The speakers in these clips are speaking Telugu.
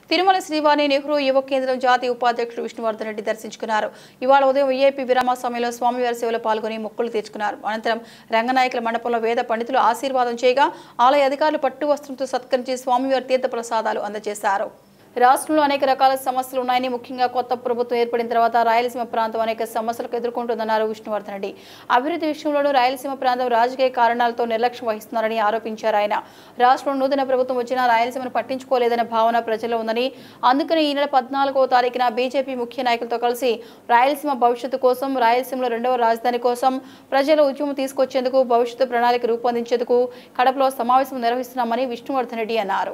తిరుమల శ్రీవాణి నెహ్రూ యువ కేంద్రం జాతీయ ఉపాధ్యక్షుడు విష్ణువర్ధన్ రెడ్డి దర్శించుకున్నారు ఇవాళ ఉదయం వీఐపీ విరామ సమయంలో స్వామివారి సేవలో పాల్గొని మొక్కులు తీర్చుకున్నారు అనంతరం రంగనాయకుల మండపంలో వేద పండితులు ఆశీర్వాదం చేయగా ఆలయ అధికారులు పట్టు వస్త్రంతో సత్కరించి స్వామివారి తీర్థ ప్రసాదాలు అందజేశారు రాష్ట్రంలో అనేక రకాల సమస్యలు ఉన్నాయని ముఖ్యంగా కొత్త ప్రభుత్వం ఏర్పడిన తర్వాత రాయలసీమ ప్రాంతం అనేక సమస్యలకు ఎదుర్కొంటుందన్నారు విష్ణువర్ధన్ రెడ్డి అభివృద్ధి విషయంలోనూ రాయలసీమ ప్రాంతం రాజకీయ కారణాలతో నిర్లక్ష్యం వహిస్తున్నారని ఆరోపించారు ఆయన రాష్ట్రంలో నూతన ప్రభుత్వం వచ్చినా రాయలసీమను పట్టించుకోలేదనే భావన ప్రజల్లో ఉందని అందుకని ఈ నెల పద్నాలుగో తారీఖున బీజేపీ ముఖ్య నాయకులతో కలిసి రాయలసీమ భవిష్యత్తు కోసం రాయలసీమలో రెండవ రాజధాని కోసం ప్రజల ఉద్యమం తీసుకొచ్చేందుకు భవిష్యత్తు ప్రణాళిక రూపొందించేందుకు కడపలో సమావేశం నిర్వహిస్తున్నామని విష్ణువర్ధన్ రెడ్డి అన్నారు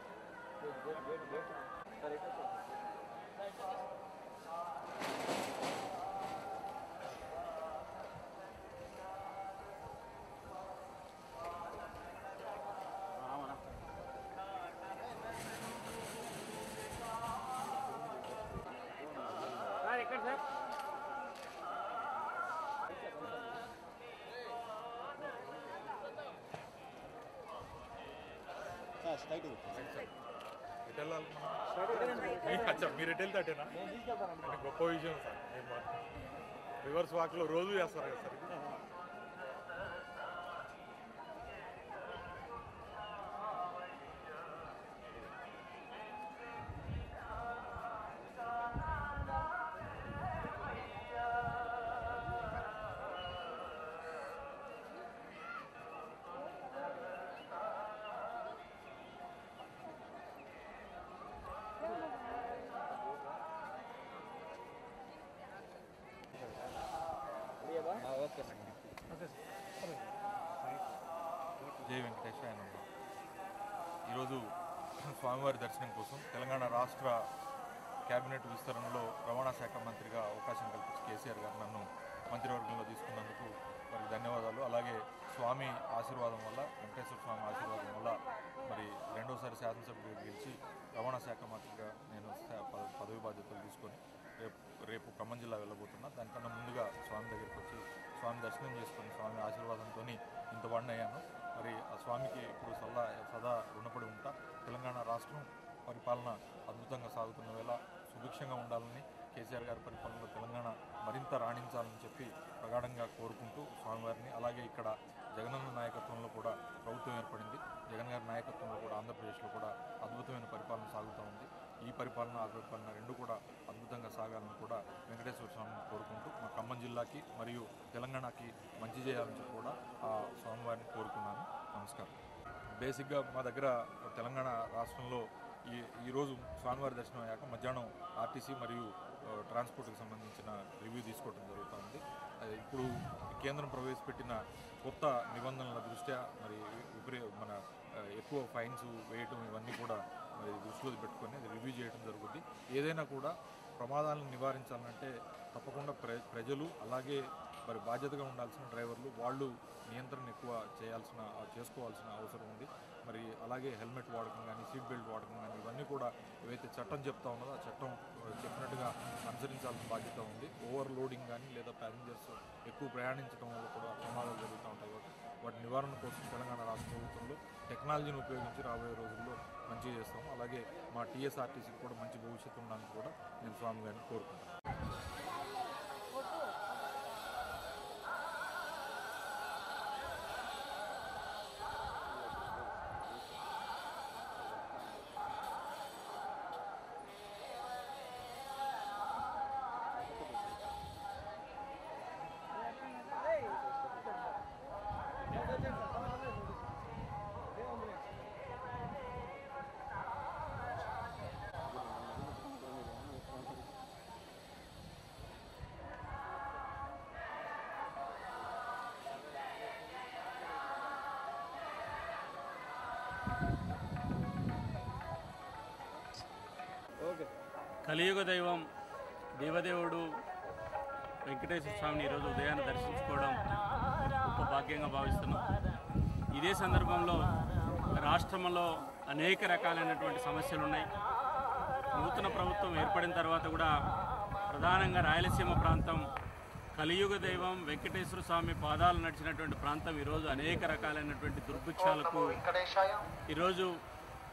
ఎటు వెళ్ళాలి మనం? అచ్చా మీరు ఎటు వెళ్తే అటేనా అది గొప్ప విషయం సార్ మీరు మా- రివర్స్ వాక్లో రోజు చేస్తారు కదా సార్ ఇది? జై వెంకటేశ్వర నమ ఈరోజు స్వామివారి దర్శనం కోసం తెలంగాణ రాష్ట్ర కేబినెట్ విస్తరణలో రవాణా శాఖ మంత్రిగా అవకాశం కల్పించి కేసీఆర్ గారు నన్ను మంత్రివర్గంలో తీసుకున్నందుకు వారికి ధన్యవాదాలు అలాగే స్వామి ఆశీర్వాదం వల్ల వెంకటేశ్వర స్వామి ఆశీర్వాదం వల్ల మరి రెండోసారి శాసనసభ్యుడిగా గెలిచి రవాణా శాఖ మంత్రిగా నేను శా- పద- పదవి బాధ్యతలు తీసుకొని రేపు రేపు ఖమ్మం జిల్లా వెళ్ళబోతున్నా దానికన్నా ముందుగా స్వామి దగ్గరికి వచ్చి స్వామి దర్శనం చేసుకొని స్వామి ఆశీర్వాదంతో ఇంత వాడినయ్యాను మరి ఆ స్వామికి ఇప్పుడు సల్లా సదా రుణపడి ఉంటా తెలంగాణ రాష్ట్రం పరిపాలన అద్భుతంగా సాగుతున్న వేళ సుభిక్షంగా ఉండాలని కేసీఆర్ గారి పరిపాలనలో తెలంగాణ మరింత రాణించాలని చెప్పి ప్రగాఢంగా కోరుకుంటూ స్వామివారిని అలాగే ఇక్కడ జగనన్న నాయకత్వంలో కూడా ప్రభుత్వం ఏర్పడింది జగన్ గారి నాయకత్వంలో కూడా ఆంధ్రప్రదేశ్లో కూడా అద్భుతమైన పరిపాలన సాగుతూ ఉంది ఈ పరిపాలన ఆ పరిపాలన రెండు కూడా అద్భుతంగా సాగాలని కూడా వెంకటేశ్వర స్వామిని కోరుకుంటూ మా ఖమ్మం జిల్లాకి మరియు తెలంగాణకి మంచి చేయాలని చెప్పి కూడా ఆ స్వామివారిని కోరుకున్నాను నమస్కారం బేసిక్గా మా దగ్గర తెలంగాణ రాష్ట్రంలో ఈ ఈరోజు స్వామివారి దర్శనం అయ్యాక మధ్యాహ్నం ఆర్టీసీ మరియు ఆ, ట్రాన్స్పోర్ట్కి సంబంధించిన రివ్యూ తీసుకోవడం జరుగుతుంది అది ఇప్పుడు కేంద్రం ప్రవేశపెట్టిన కొత్త నిబంధనల దృష్ట్యా మరి విపరీ మన ఆ, ఎక్కువ ఫైన్స్ వేయటం ఇవన్నీ కూడా మరి దృష్టిలో పెట్టుకొని అది రివ్యూ చేయడం జరుగుతుంది ఏదైనా కూడా ప్రమాదాలను నివారించాలంటే తప్పకుండా ప్ర ప్రజలు అలాగే మరి బాధ్యతగా ఉండాల్సిన డ్రైవర్లు వాళ్ళు నియంత్రణ ఎక్కువ చేయాల్సిన చేసుకోవాల్సిన అవసరం ఉంది మరి అలాగే హెల్మెట్ వాడకం కానీ సీట్ బెల్ట్ వాడకం కానీ ఇవన్నీ కూడా ఏవైతే చట్టం చెప్తా ఉన్నదో ఆ చట్టం ఆ, చెప్పినట్టుగా అనుసరించాల్సిన బాధ్యత ఉంది ఓవర్ లోడింగ్ కానీ లేదా ప్యాసింజర్స్ ఎక్కువ ప్రయాణించడం వల్ల కూడా ప్రమాదాలు జరుగుతూ ఉంటాయి కాబట్టి వాటి నివారణ కోసం తెలంగాణ రాష్ట్ర ప్రభుత్వంలో టెక్నాలజీని ఉపయోగించి రాబోయే రోజుల్లో మంచిగా చేస్తాము అలాగే మా టీఎస్ఆర్టీసీకి కూడా మంచి భవిష్యత్తు ఉండడానికి కూడా నేను స్వామి గారిని కోరుకుంటాను కలియుగ దైవం దేవదేవుడు వెంకటేశ్వర స్వామిని ఈరోజు ఉదయాన్ని దర్శించుకోవడం గొప్ప భాగ్యంగా భావిస్తున్నాం ఇదే సందర్భంలో రాష్ట్రంలో అనేక రకాలైనటువంటి సమస్యలు ఉన్నాయి నూతన ప్రభుత్వం ఏర్పడిన తర్వాత కూడా ప్రధానంగా రాయలసీమ ప్రాంతం కలియుగ దైవం వెంకటేశ్వర స్వామి పాదాలు నడిచినటువంటి ప్రాంతం ఈరోజు అనేక రకాలైనటువంటి దుర్భిక్షాలకు ఈరోజు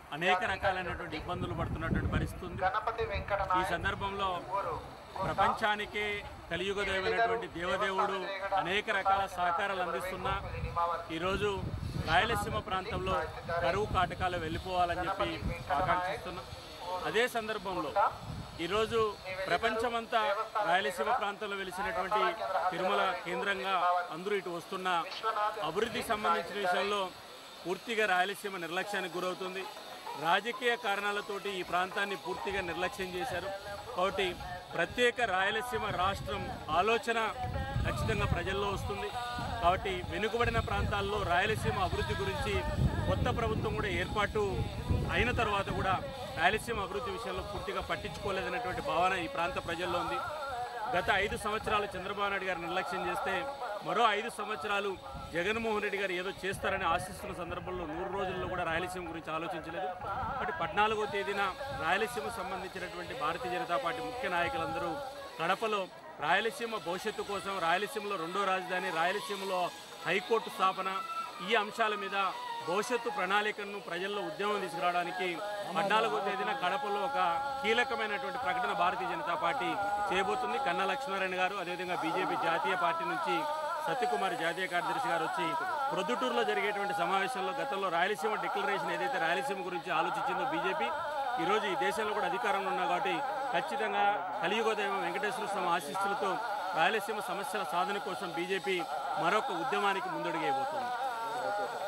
అనేక రకాలైనటువంటి ఇబ్బందులు పడుతున్నటువంటి పరిస్థితి ఉంది ఈ సందర్భంలో ప్రపంచానికే కలియుగ దైవమైనటువంటి దేవదేవుడు అనేక రకాల సహకారాలు అందిస్తున్నా ఈరోజు రాయలసీమ ప్రాంతంలో కరువు కాటకాలు వెళ్ళిపోవాలని చెప్పి ఆకాంక్షిస్తున్నాం అదే సందర్భంలో ఈరోజు ప్రపంచమంతా రాయలసీమ ప్రాంతంలో వెలిసినటువంటి తిరుమల కేంద్రంగా అందరూ ఇటు వస్తున్న అభివృద్ధి సంబంధించిన విషయంలో పూర్తిగా రాయలసీమ నిర్లక్ష్యానికి గురవుతుంది రాజకీయ కారణాలతోటి ఈ ప్రాంతాన్ని పూర్తిగా నిర్లక్ష్యం చేశారు కాబట్టి ప్రత్యేక రాయలసీమ రాష్ట్రం ఆలోచన ఖచ్చితంగా ప్రజల్లో వస్తుంది కాబట్టి వెనుకబడిన ప్రాంతాల్లో రాయలసీమ అభివృద్ధి గురించి కొత్త ప్రభుత్వం కూడా ఏర్పాటు అయిన తర్వాత కూడా రాయలసీమ అభివృద్ధి విషయంలో పూర్తిగా పట్టించుకోలేదనేటువంటి భావన ఈ ప్రాంత ప్రజల్లో ఉంది గత ఐదు సంవత్సరాలు చంద్రబాబు నాయుడు గారు నిర్లక్ష్యం చేస్తే మరో ఐదు సంవత్సరాలు జగన్మోహన్ రెడ్డి గారు ఏదో చేస్తారని ఆశిస్తున్న సందర్భంలో నూరు రోజుల్లో కూడా రాయలసీమ గురించి ఆలోచించలేదు బట్ పద్నాలుగో తేదీన రాయలసీమ సంబంధించినటువంటి భారతీయ జనతా పార్టీ ముఖ్య నాయకులందరూ కడపలో రాయలసీమ భవిష్యత్తు కోసం రాయలసీమలో రెండో రాజధాని రాయలసీమలో హైకోర్టు స్థాపన ఈ అంశాల మీద భవిష్యత్తు ప్రణాళికను ప్రజల్లో ఉద్యమం తీసుకురావడానికి పద్నాలుగో తేదీన కడపలో ఒక కీలకమైనటువంటి ప్రకటన భారతీయ జనతా పార్టీ చేయబోతుంది కన్నా లక్ష్మీనారాయణ గారు అదేవిధంగా బీజేపీ జాతీయ పార్టీ నుంచి సత్యకుమార్ జాతీయ కార్యదర్శి గారు వచ్చి ప్రొద్దుటూరులో జరిగేటువంటి సమావేశంలో గతంలో రాయలసీమ డిక్లరేషన్ ఏదైతే రాయలసీమ గురించి ఆలోచించిందో బీజేపీ ఈరోజు ఈ దేశంలో కూడా అధికారంలో ఉన్నా కాబట్టి ఖచ్చితంగా కలియుగోదయం వెంకటేశ్వర స్వామి ఆశీస్సులతో రాయలసీమ సమస్యల సాధన కోసం బీజేపీ మరొక ఉద్యమానికి ముందడుగేయబోతుంది